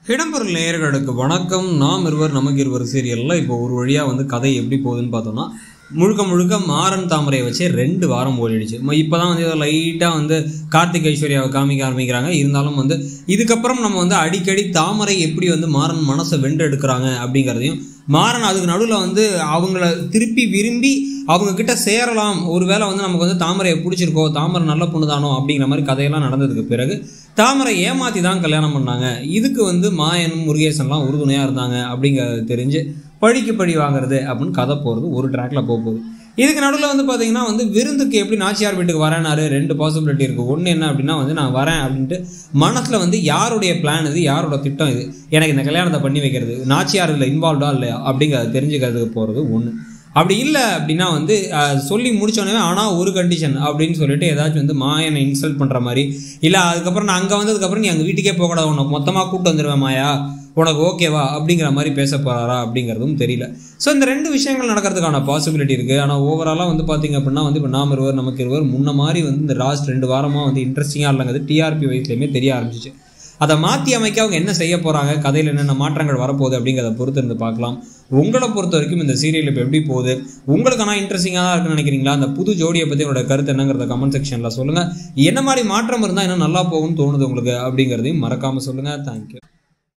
இடம்பெறும் நேயர்களுக்கு வணக்கம் நாம் இருவர் நமக்கு இருவர் சீரியலில் இப்போ ஒரு வழியாக வந்து கதை எப்படி போகுதுன்னு பார்த்தோம்னா முழுக்க முழுக்க மாறன் தாமரையை வச்சே ரெண்டு வாரம் ஓடிடுச்சு இப்போ தான் வந்து லைட்டாக வந்து கார்த்திக் ஐஸ்வர்யாவை காமிக்க ஆரம்பிக்கிறாங்க இருந்தாலும் வந்து இதுக்கப்புறம் நம்ம வந்து அடிக்கடி தாமரை எப்படி வந்து மாறன் மனசை வென்றெடுக்கிறாங்க அப்படிங்கிறதையும் மாறன் அதுக்கு நடுவில் வந்து அவங்கள திருப்பி விரும்பி அவங்க கிட்ட சேரலாம் ஒருவேளை வந்து நமக்கு வந்து தாமரையை பிடிச்சிருக்கோ தாமரை நல்ல பொண்ணு தானோ அப்படிங்கிற மாதிரி கதையெல்லாம் நடந்ததுக்கு பிறகு தாமரை ஏமாத்தி தான் கல்யாணம் பண்ணாங்க இதுக்கு வந்து மாயனும் முருகேசன்லாம் உறுதுணையாக இருந்தாங்க அப்படிங்கிறது தெரிஞ்சு பழிக்கு பழி வாங்குறது அப்படின்னு கதை போகிறது ஒரு ட்ராக்ல போக போகுது இதுக்கு நடுவில் வந்து பார்த்தீங்கன்னா வந்து விருந்துக்கு எப்படி நாச்சியார் வீட்டுக்கு வரேனாரு ரெண்டு பாசிபிலிட்டி இருக்குது ஒன்று என்ன அப்படின்னா வந்து நான் வரேன் அப்படின்ட்டு மனசில் வந்து யாருடைய பிளான் இது யாரோட திட்டம் இது எனக்கு இந்த கல்யாணத்தை பண்ணி வைக்கிறது நாச்சியார் இதில் இன்வால்வ்டா இல்லையா அப்படிங்கிறத தெரிஞ்சுக்கிறதுக்கு போகிறது ஒன்று அப்படி இல்லை அப்படின்னா வந்து அஹ், சொல்லி முடிச்சோடனே ஆனால் ஒரு கண்டிஷன் அப்படின்னு சொல்லிட்டு ஏதாச்சும் வந்து மாயனை இன்சல்ட் பண்ணுற மாதிரி இல்லை அதுக்கப்புறம் நான் அங்கே வந்ததுக்கப்புறம் நீ அங்கே வீட்டுக்கே போகக்கூடாது உனக்கு மொத்தமாக கூப்பிட்டு வந்துடுவேன் மாயா உனக்கு ஓகேவா அப்படிங்கிற மாதிரி பேச போகிறாரா அப்படிங்கிறதும் தெரியல ஸோ இந்த ரெண்டு விஷயங்கள் நடக்கிறதுக்கான பாசிபிலிட்டி இருக்குது ஆனால் ஓவராலாக வந்து பார்த்தீங்க அப்படின்னா வந்து இப்போ நாம் இருவர் நமக்கு இருவர் முன்ன மாதிரி வந்து இந்த லாஸ்ட் ரெண்டு வாரமாக வந்து இன்ட்ரெஸ்டிங்காக இல்லைங்கிறது டிஆர்பி வயசுலையுமே தெரிய ஆரம்பிச்சிச்சு அதை மாற்றி அமைக்க அவங்க என்ன செய்ய போகிறாங்க கதையில் என்னென்ன மாற்றங்கள் வரப்போகுது அப்படிங்கிறத பொறுத்து இருந்து பார்க்கலாம் உங்களை பொறுத்த வரைக்கும் இந்த சீரியல் இப்போ எப்படி போகுது உங்களுக்கு ஆனால் இன்ட்ரெஸ்டிங்காக தான் இருக்குன்னு நினைக்கிறீங்களா அந்த புது ஜோடியை பற்றி உங்களோட கருத்து என்னங்கிறத கமெண்ட் செக்ஷனில் சொல்லுங்கள் என்ன மாதிரி மாற்றம் இருந்தால் இன்னும் நல்லா போகும்னு தோணுது உங்களுக்கு அப்படிங்கிறதையும் மறக்காமல் சொல்லுங்கள் தேங்க்யூ